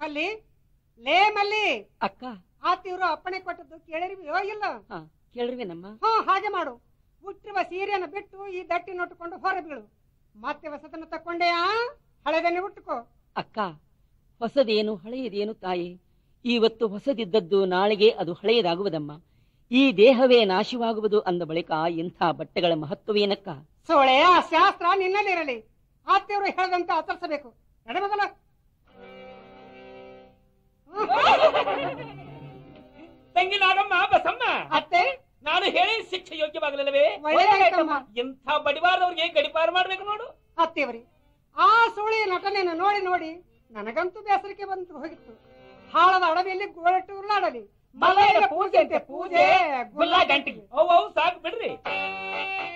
ಮಲ್ಲಿ ಲೇ ಮಲ್ಲಿ ಅಕ್ಕ ಆ ತೀವ್ರ ಅಪ್ಪಣೆ ಕೊಟ್ಟದ್ದು ಕೇಳಿರ್ವಿಯೋ ಇಲ್ಲ ಹಾ ಕೇಳ್ರಿವೇನಮ್ಮ ಹಾ ಹಾಗೆ ಮಾಡು ಹುಟ್ಟಿರುವ ಸೀರೆಯನ್ನು ಬಿಟ್ಟು ಈ ದಟ್ಟಿ ನೋಟುಕೊಂಡು ಹೊರ ಬೀಳು ಮತ್ತೆ ಹೊಸದನ್ನು ತಕೊಂಡೆಯಾ ಹಳೆದನ್ನೇ ಉಟ್ಟುಕೋ ಅಕ್ಕ ಹೊಸದೇನು ಹಳೆಯದೇನು ತಾಯಿ ಇವತ್ತು ಹೊಸದಿದ್ದದ್ದು ನಾಳೆಗೆ ಅದು ಹಳೆಯದಾಗುವುದಮ್ಮ ಈ ದೇಹವೇ ನಾಶವಾಗುವುದು ಅಂದ ಬಳಿಕ ಇಂಥ ಬಟ್ಟೆಗಳ ಮಹತ್ವವೇನಕ್ಕ ಸೋಳೆ ಆ ಶಾಸ್ತ್ರ ನಿನ್ನಲ್ಲಿರಲಿ ಆ ತೀವ್ರ ಹೇಳದಂತೆ ಆಚರಿಸಬೇಕು ನಡಬದಲ ತಂಗಿ ನಾಗಮ್ಮ ಬಸಮ್ಮ ಅತ್ತೆ ನಾನು ಹೇಳಿ ಶಿಕ್ಷೆ ಯೋಗ್ಯವಾಗಲಿಲ್ಲವೇ ಒಳ್ಳೆದಾಯ್ತಮ್ಮ ಇಂಥ ಬಡಿವಾರದವ್ರಿಗೆ ಗಡಿಪಾರ ಮಾಡ್ಬೇಕು ನೋಡು ಅತ್ತೇವ್ರಿ ಆ ಸೋಳಿ ನಟನೆಯನ್ನು ನೋಡಿ ನೋಡಿ ನನಗಂತೂ ಬೇಸರಿಕೆ ಬಂತು ಹೋಗಿತ್ತು ಹಾಳದ ಅಡವಿಯಲ್ಲಿ ಗೋಳಟ್ಟು ಉರುಳಾಡಲಿ ಮಲ್ಲಯ್ಯನ ಪೂಜೆ ಅಂತೆ ಪೂಜೆ ಗುಲ್ಲ ಗಂಟಿಗೆ ಅವು ಅವು ಸಾಕು ಬಿಡ್ರಿ